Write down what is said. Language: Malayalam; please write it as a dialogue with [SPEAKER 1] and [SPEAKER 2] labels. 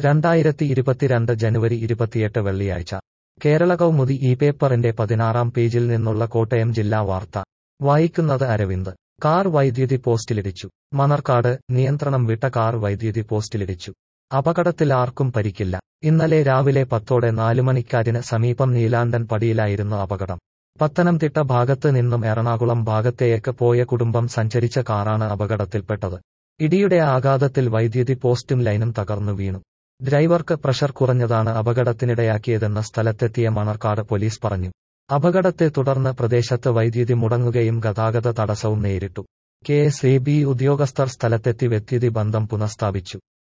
[SPEAKER 1] രണ്ടായിരത്തി ഇരുപത്തിരണ്ട് ജനുവരി ഇരുപത്തിയെട്ട് വെള്ളിയാഴ്ച കേരള കൗമുദി ഈ പേപ്പറിന്റെ പതിനാറാം പേജിൽ നിന്നുള്ള കോട്ടയം ജില്ലാ വാർത്ത വായിക്കുന്നത് അരവിന്ദ് കാർ വൈദ്യുതി പോസ്റ്റിലിടിച്ചു മണർക്കാട് നിയന്ത്രണം വിട്ട കാർ വൈദ്യുതി പോസ്റ്റിലിടിച്ചു അപകടത്തിൽ ആർക്കും പരിക്കില്ല ഇന്നലെ രാവിലെ പത്തോടെ നാലുമണിക്കാരിന് സമീപം നീലാണ്ടൻ പടിയിലായിരുന്നു അപകടം പത്തനംതിട്ട ഭാഗത്ത് നിന്നും എറണാകുളം ഭാഗത്തേക്ക് പോയ കുടുംബം സഞ്ചരിച്ച കാറാണ് അപകടത്തിൽപ്പെട്ടത് ഇടിയുടെ ആഘാതത്തിൽ വൈദ്യുതി പോസ്റ്റും ലൈനും തകർന്നു വീണു ഡ്രൈവർക്ക് പ്രഷർ കുറഞ്ഞതാണ് അപകടത്തിനിടയാക്കിയതെന്ന് സ്ഥലത്തെത്തിയ മണർക്കാട് പോലീസ് പറഞ്ഞു അപകടത്തെ തുടർന്ന് പ്രദേശത്ത് വൈദ്യുതി മുടങ്ങുകയും ഗതാഗത തടസ്സവും നേരിട്ടു കെ എസ് എ ബി ഉദ്യോഗസ്ഥർ സ്ഥലത്തെത്തി വൈദ്യുതി ബന്ധം പുനഃസ്ഥാപിച്ചു